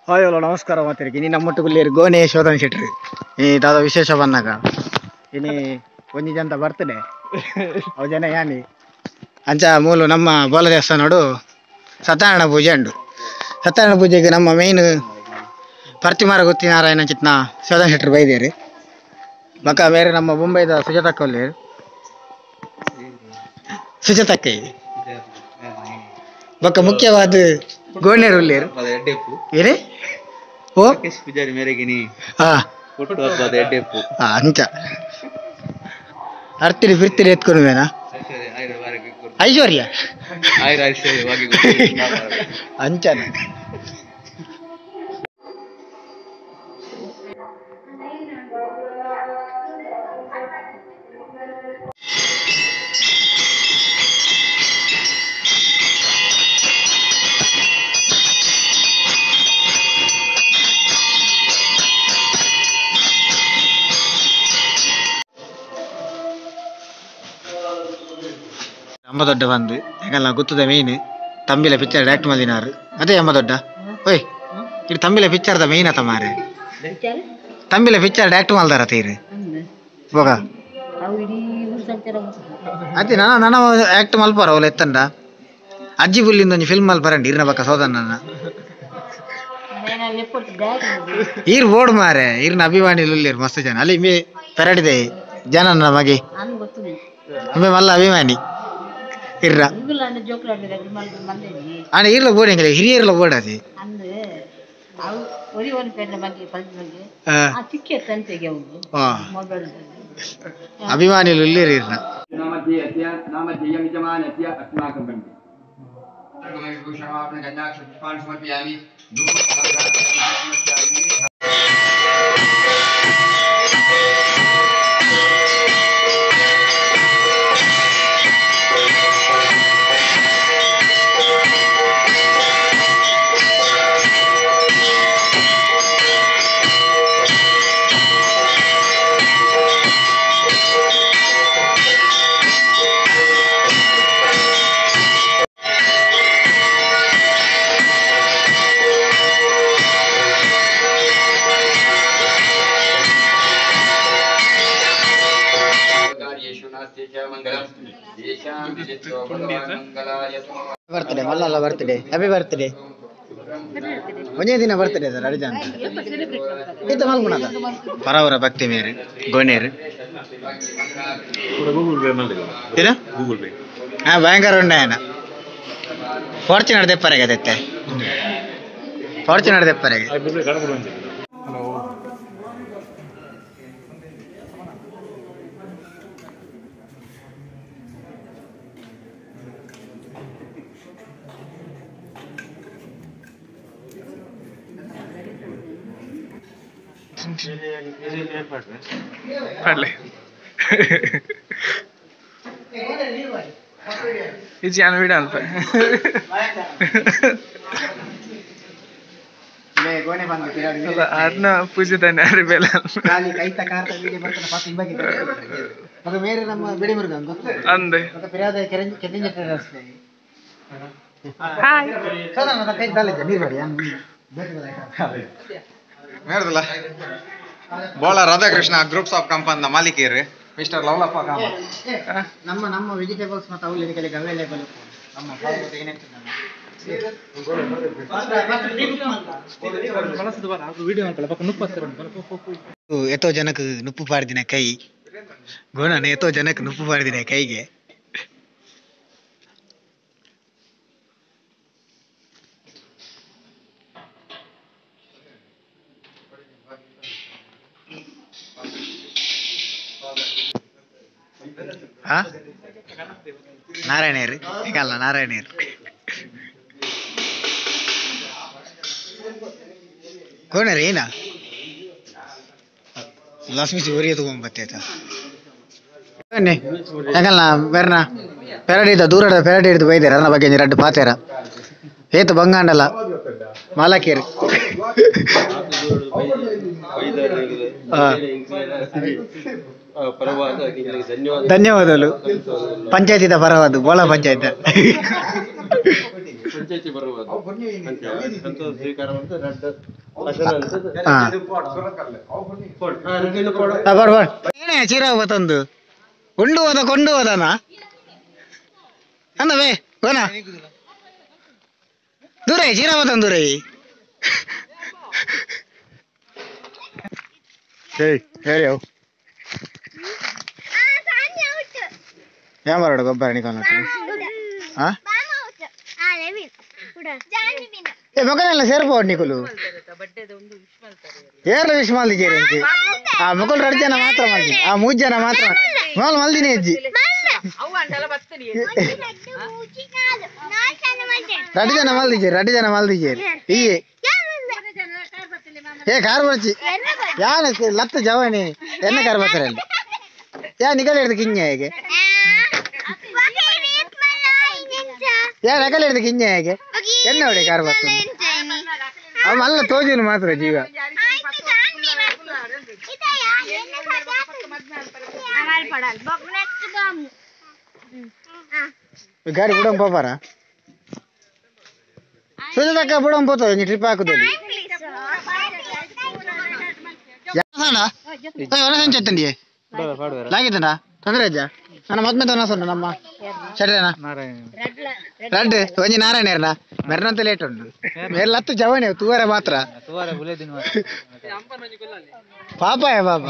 Hi hello ನಮಸ್ಕಾರ ಮಾತಿರಿಗೆ ಇನಿ ನಮ್ಮೊಟ್ಟು ಗುಲ್ಲಿಯರು ಗೋನೆ ಶೋಧನ ಶೆಟ್ರಿ ಈ ದಾದ ವಿಶೇಷ ಬಂದಾಗ ಇನಿ ಒಂಜಿ ಜಂತ ಬರ್ತಡೆ ಅವು ಜನ ಯಾನಿ ಅಂಚ ಮೂಲು ನಮ್ಮ ಬೋಲ ದೇವಸ್ಥಾನೋಡು ಸತ್ಯನಾರಾಯಣ ಪೂಜೆ ಉಂಡು ಸತ್ಯನಾರಾಯಣ ಪೂಜೆಗೆ ನಮ್ಮ ಮೇಯ್ನ್ ಪರ್ತಿಮಾರ ಗುತ್ತಿ ನಾರಾಯಣ ಚಿತ್ನ ಶೋಧನ ಶೆಟ್ರು ಬೈದೇರಿ ಮಕ್ಕ ಬೇರೆ ನಮ್ಮ ಮುಂಬೈದ ಸುಜಾತಕ್ಕ ಒಲ್ಲೇರು ಸುಜಾತಕ್ಕೆ ಬೊಕ್ಕ ಮುಖ್ಯವಾದ ಗೋಣೇರು ಉಲ್ಲೇರು ಎಡ್ಡೆಪ್ಪು ಏನೇ ಓ ರಾಕೇಶ್ ಪೂಜಾರಿ ಮೇರೆಗೆ ನೀ ಹಾ ಕೊಟ್ಟು ಹಬ್ಬದ ಎಡ್ಡೆಪ್ಪು ಹಾ ಅಂಚ ಅರ್ತಿರಿ ಬಿರ್ತಿರಿ ಎತ್ಕೊಂಡು ಬೇನಾ ಐಶ್ವರ್ಯ ಆಯ್ರ ವಾರಕ್ಕೆ ಕೊಡು. ಐಶ್ವರ್ಯ ಆಯ್ರ ಐಶ್ವರ್ಯವಾಗಿ ಕೊಡು. ಅಂಚನ ಅಮ್ಮ ದೊಡ್ಡ ಬಂದು ಹೆಂಗಲ್ಲ ಗುತ್ತದ ಮೇಯ್ನ್ ತಂಬಿಲ ಪಿಕ್ಚರ್ ಡೈರೆಕ್ಟ್ ಮಾಡಿನಾರು ಅದೇ ಅಮ್ಮ ದೊಡ್ಡ ಓಯ್ ಇದು ತಂಬಿಲ ಪಿಕ್ಚರ್ದ ಮೇಯ್ನ್ ಅತ ಮಾರೆ ತಂಬಿಲ ಪಿಕ್ಚರ್ ಡೈರೆಕ್ಟ್ ಮಾಡ್ದಾರ ತೀರು ಹೋಗ ಅದೇ ನಾನು ನನ್ನ ಆಕ್ಟ್ ಮಲ್ಪಾರ ಅವಳು ಎತ್ತಂಡ ಅಜ್ಜಿ ಬುಲ್ಲಿಂದ ಒಂದು ಫಿಲ್ಮ್ ಮಲ್ಪರಂಡಿ ಇರ್ನ ಬಕ್ಕ ಸೋದನ್ನ ಈರ್ ಓಡ್ ಮಾರೆ ಈರ್ನ ಅಭಿಮಾನಿ ಲುಲ್ಲಿರ್ ಮಸ್ತ್ ಜನ ಅಲ್ಲಿ ಮೇ ಪೆರಡಿದೆ ಜನ ನಮಗೆ ಒಮ್ಮೆ ಮಲ್ಲ ಅಭಿಮಾನಿ ಇರ್ರ ಆನೆ ಈರ್ಲ ಬೋಡಿ ಹೆಂಗಿಲ್ಲ ಹಿರಿಯರ್ಲ ಬೋಡದೆ ಹಾ ಅಭಿಮಾನಿ ಲುಲ್ಲಿರ್ ಇರ್ನ ಬರ್ತಡೆ ಮಲ್ಲಲ್ಲ ಬರ್ತಡೆ ಹ್ಯಾಪಿ ಬರ್ತಡೆ ಒಂದೇ ದಿನ ಬರ್ತಡೆ ಸರ್ ಅಡಿದ ಅಂತ ಇತ್ತು ಮಲ್ಗುಣದ ಪರವರ ಭಕ್ತಿ ಮೇರೆ ಗೋಣೇರು ಏನು ಹಾ ಭಯಂಕರ ಉಂಡ ಏನ ಫಾರ್ಚುನರ್ ದೆಪ್ಪರೆಗೆ ಅದತ್ತೆ ಫಾರ್ಚುನರ್ ದೆಪ್ಪರೆಗೆ పర్లే ఇది చాలా వీడియో అಲ್ಪ ಗೋಣೆ ಬಂದು ಪಿರಾಡಿ ಅರ್ನ ಪೂಜೆ ತಾನೆ ಅರಿಬೇಲ ಖಾಲಿ ಕೈತ ಕಾರ್ತ ವೀಡಿಯೋ ಬರ್ತಾನೆ ಪಾಪ ಇವಾಗ ಮಗ ಮೇರೆ ನಮ್ಮ ಬಿಡಿ ಮುರುಗ ಗೊತ್ತು ಅಂದೆ ಮಗ ಪಿರಾದ ಕೆರೆಂಜ್ ಕೆರೆಂಜ ರಸ್ತೆ ಸಾಧಾರಣ ನನ್ನ ಕೈ ತಾಲಿದ್ದೆ ನೀರು ಬೇಡಿ ಮೇಡದಲ್ಲ ಬೋಳ ರಾಧಾಕೃಷ್ಣ ಗ್ರೂಪ್ಸ್ ಆಫ್ ಕಂಪನ್ ಮಾಲೀಕರು ಮಿಸ್ಟರ್ ಲವಲಪ್ಪ ಕಾಮ ನಮ್ಮ ನಮ್ಮ ವೆಜಿಟೇಬಲ್ಸ್ ಮತ್ತು ಅವೈಲೇಬಲ್ ಅವೈಲೇಬಲ್ ನಮ್ಮ farm ಏನಾಗ್ತದೆ ನಮ್ಮ ಎತ್ತೋ ಜನಕ್ಕೆ ನುಪ್ಪು ಪಾಡ್ದಿನ ಕೈ ಗೋಣನ ಎತ್ತೋ ಜನಕ್ಕೆ ನುಪ್ಪು ಪಾಡ್ದಿನ ಕೈಗೆ ಹಾ ನಾರಾಯಣೇರು ಹೀಗಲ್ಲ ನಾರಾಯಣೇರು ಕೋಣರಿ ಏನ ಲಕ್ಷ್ಮಿ ಊರಿಗೆ ತಗೊಂಬತ್ತೈತ ಬನ್ನಿ ಹೆಂಗಲ್ಲ ಬೇರೆನ ಪೆರಡಿದ ದೂರದ ಪೆರಡಿ ಹಿಡಿದು ಬೈದಾರ ನನ್ನ ಬಗ್ಗೆ ಎರಡು ಪಾತೇರ ಏತು ಬಂಗಾಂಡಲ ಮಾಲಕೇರಿ ಹಾ. ಧನ್ಯವಾದಗಳು ಪಂಚಾಯತಿದ ಪರವಾದ ಬೋಳ ಪಂಚಾಯತ್ ಹಾ ಆ, ಬಡ್ ಬಡ್ ಏನೇ ಚೀರ ಬತ್ತೊಂದು ಉಂಡು ಹೋದ ಕೊಂಡು ಹೋದನ ಅನ್ನವೇ ಹೋನ ದೂರ ಚೀರ ಬತ್ತೊಂದು ದೂರ ಹೇಳಿ ಹೇಳಿ ಅವು ಯಾವ ಬರೋಡು ಗೊಬ್ಬರ ನಿಕೊಂಡು ಹಾ ಏ ಮಗನೆಲ್ಲ ಸೇರ್ಬೋದು ನಿಕುಲು ಏರ್ಲ ವಿಶ್ ಮಲ್ದಿದ್ದೀರಿ ಅಂತೆ ಆ ಮಕ್ಕಳು ಎರಡು ಜನ ಮಾತ್ರ ಮಲ್ದಿ ಆ ಮೂರ್ ಜನ ಮಾತ್ರ ಮಾಲ್ ಮಲ್ದಿನಿ ಅಜ್ಜಿ ಎರಡು ಜನ ಮಲ್ದಿದ್ದೀರಿ ಎರಡು ಜನ ಮಲ್ದಿದ್ದೀರಿ ಈ ಏ ಕಾರ್ ಬರ್ಚಿ ಯಾನ ಲತ್ತ ಜವಾನಿ ಎನ್ನ ಕಾರ್ ಬರ್ತಾರೆ ಅಲ್ಲಿ ಯಾ ನಿಗಲ್ ಹಿಡ್ದು ಕಿಂಜ ಹೇಗೆ ಯಾ ನಗಲ್ ಹಿಡ್ದು ಕಿಂಜ ಹೇಗೆ ಎನ್ನ ಹೊಡೆ ಕಾರ್ ಬರ್ತದೆ ಅವ ಮಲ್ಲ ತೋಜುನು ಮಾತ್ರ ಜೀವ ಈ ಗಾಡಿ ಬಿಡೋಂಗ್ ಪಾಪಾರ ಸುಜಾತಕ್ಕ ಬಿಡೋಂಗ್ పోతుంది నీ ట్రిప్ ಹಾಕುದಲ್ಲಿ ಯಾಸಣ್ಣ ಒನಸನ್ చెత్తండి లాగిద్దా తొందర అజ్జా మన మొత్తం తొనసండి నమ్మ సరేనా రెడ్ ಒಂಜಿ ನಾರಾಯಣ ಮೆರ್ನಂತ ಲೇಟ್ ಉಂಡು ಮೆರ್ಲತ್ತು ಜವಣಿ ತೂವರೆ ಮಾತ್ರ ಪಾಪಾಯ ಪಾಪ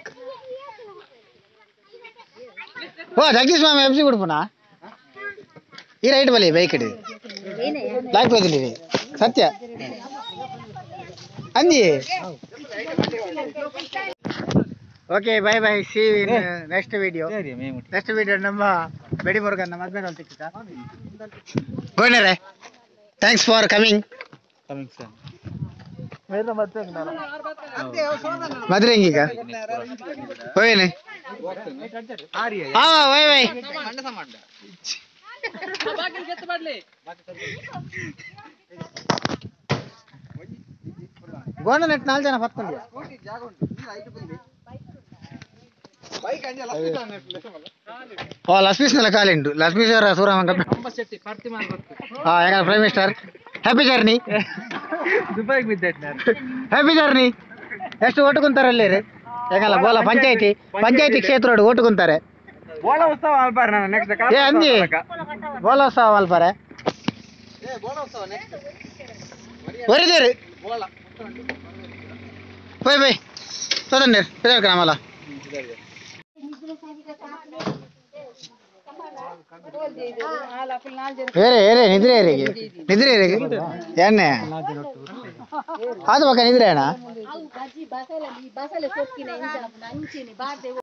ಓ ಜಗದೀಶ್ ಮಾಮ ಎಫ್ಸಿ ಬಿಡ್ಪುನಾ ಈ ರೈಟ್ ಬಲಿ ಬೈಕ್ ಇಡಿ ಲಾಗ್ತದೆ ಸತ್ಯ ಅಂದಿ okay bye bye see next video next video ನಮ್ಮ ಬೆಡಿ ಮುರುಗನ್ನ ಮದ್ವೆ ಸಿಕ್ಕ ಗೋಣರೆ ಥ್ಯಾಂಕ್ಸ್ ಫಾರ್ ಕಮಿಂಗ್ ಮದುವೆ ಈಗ ಹೋಯ್ನೆ ಹಾ ವೈ ವೈ ಗೋಣ ನೆಟ್ ನಾಲ್ಕು ಜನ ಪತ್ಕೊಂಡ್ಯ ಓ ಲಕ್ಷ್ಮೀಶ್ನೆಲ್ಲ ಕಾಲಿಂಡು ಲಕ್ಷ್ಮೀಶ್ವರ ಸೂರಮಂಗ ಹಾ ಹೆಂಗ ಪ್ರೈಮ್ ಮಿನಿಸ್ಟರ್ ಹ್ಯಾಪಿ ಜರ್ನಿ ದುಬೈಗೆ ಬಿದ್ದೈತೆ ಹ್ಯಾಪಿ ಜರ್ನಿ ಎಷ್ಟು ಓಟು ಕುಂತಾರೆ ಅಲ್ಲಿ ಹೆಂಗಲ್ಲ ಬೋಲ ಪಂಚಾಯತಿ ಪಂಚಾಯತಿ ಕ್ಷೇತ್ರ ಓಟು ಕುಂತಾರೆ ಬೋಳ ಉತ್ಸವ ಅಲ್ಪಾರ ನಾನು ನೆಕ್ಸ್ಟ್ ಏ ಅಂದಿ ಬೋಲೋತ್ಸವ ಮಲ್ಪಾರೆ ಬರೀದೇರಿ పోయి పోయి చూడండి పిల్లలకి మళ్ళా వేరే వేరే నిద్రే నిద్రే ఏన్నే ಅದು ಬಕ್ಕ ನಿದ್ರೇನಾ ಬಸಳೆ ಬಸಳೆ ಸೊಕ್ಕಿನ ಇಂಚ ನಂಚಿನಿ ಬಾರ್ದೆ